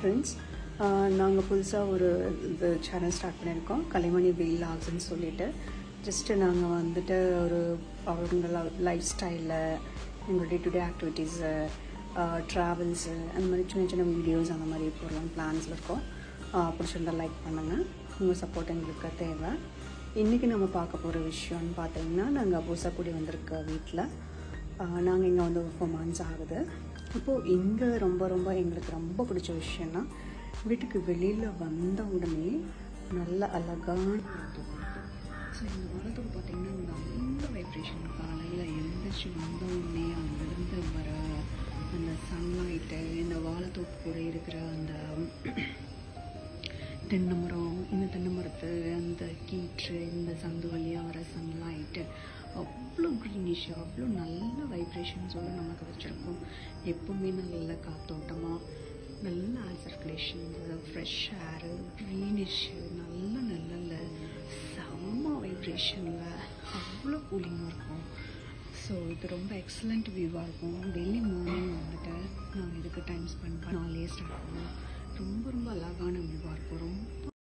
friends நாங்கள் புதுசாக ஒரு இது சேனல் ஸ்டார்ட் பண்ணியிருக்கோம் கலைமணி வெயில் ஆகுதுன்னு சொல்லிட்டு ஜஸ்ட்டு நாங்கள் வந்துட்டு ஒரு அவங்க லைஃப் ஸ்டைலில் எங்களோட day to day activities travels அந்த மாதிரி சின்ன சின்ன வீடியோஸ் அந்த மாதிரி போடலாம் பிளான்ஸில் இருக்கோம் ஆஹ் பிடிச்சிருந்தா லைக் பண்ணுங்கள் உங்கள் சப்போர்ட் எங்களுக்கு தேவை இன்றைக்கி நம்ம பார்க்க போகிற விஷயம்னு பார்த்தீங்கன்னா நாங்கள் புதுசாக கூடி வந்திருக்க வீட்டில் நாங்கள் இங்கே வந்து ஒரு ஃபோர் மந்த்ஸ் ஆகுது இப்போது இங்கே ரொம்ப ரொம்ப எங்களுக்கு ரொம்ப பிடிச்ச விஷயம்னா வீட்டுக்கு வெளியில் வந்த உடனே நல்ல அழகான வானத்தோப்பு ஸோ இந்த வானத்தோப்பு பார்த்தீங்கன்னா நல்ல வைப்ரேஷன் காலையில் எழுந்திரிச்சு வந்த உடனே அங்கேருந்து வர அந்த சன்லைட்டு இந்த வாழைத்தோப்பு கூட இருக்கிற அந்த தென்னை மரம் இந்த தென்னை மரத்து அந்த கீற்று இந்த சந்து வழியாக வர சன்லைட்டு அவ்வளோ க்ரீனிஷ் அவ்வளோ நல்ல வைப்ரேஷன்ஸோடு நமக்கு வச்சுருக்கோம் எப்பவுமே நல்ல காத்தோட்டமாக நல்ல air circulation fresh air greenish நல்ல நல்ல செம்ம வைப்ரேஷனில் அவ்வளோ கூலிங்காக இருக்கும் ஸோ இது ரொம்ப எக்ஸலண்ட் வியூவாக இருக்கும் டெய்லி மார்னிங் வந்துட்டு நாங்கள் இதுக்கு டைம் ஸ்பெண்ட் பண்ண நாளே ஸ்டார்ட் பண்ணுவோம் ரொம்ப ரொம்ப அழகான வியூவாக இருக்கும் ரொம்ப